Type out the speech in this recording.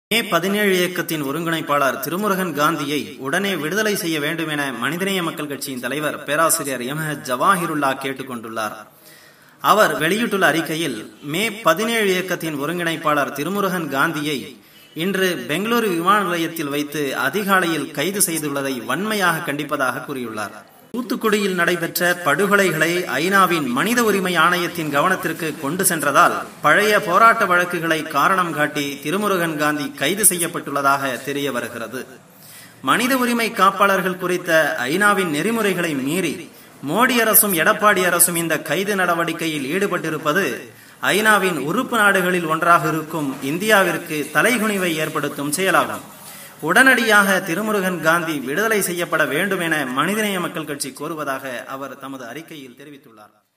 மே பதினேழு இயக்கத்தின் ஒருங்கிணைப்பாளர் திருமுருகன் காந்தியை உடனே விடுதலை செய்ய வேண்டும் என மனிதநேய மக்கள் கட்சியின் தலைவர் பேராசிரியர் எம் எச் ஜவாஹிருல்லா கேட்டுக் கொண்டுள்ளார் அவர் வெளியிட்டுள்ள அறிக்கையில் மே பதினேழு இயக்கத்தின் ஒருங்கிணைப்பாளர் திருமுருகன் காந்தியை இன்று பெங்களூரு விமான நிலையத்தில் வைத்து அதிகாலையில் கைது செய்துள்ளதை வன்மையாக கண்டிப்பதாக கூறியுள்ளார் தூத்துக்குடியில் நடைபெற்ற படுகொலைகளை ஐநாவின் மனித உரிமை ஆணையத்தின் கவனத்திற்கு கொண்டு சென்றதால் பழைய போராட்ட வழக்குகளை காரணம் காட்டி திருமுருகன் காந்தி கைது செய்யப்பட்டுள்ளதாக தெரிய வருகிறது மனித உரிமை காப்பாளர்கள் குறித்த ஐநாவின் நெறிமுறைகளை மீறி மோடி அரசும் எடப்பாடி அரசும் இந்த கைது நடவடிக்கையில் ஈடுபட்டிருப்பது ஐநாவின் உறுப்பு நாடுகளில் ஒன்றாக இருக்கும் இந்தியாவிற்கு தலைகுனிவை ஏற்படுத்தும் செயலாகும் உடனடியாக திருமுருகன் காந்தி விடுதலை செய்யப்பட வேண்டும் என மனிதநேய மக்கள் கட்சி கோருவதாக அவர் தமது அறிக்கையில் தெரிவித்துள்ளார்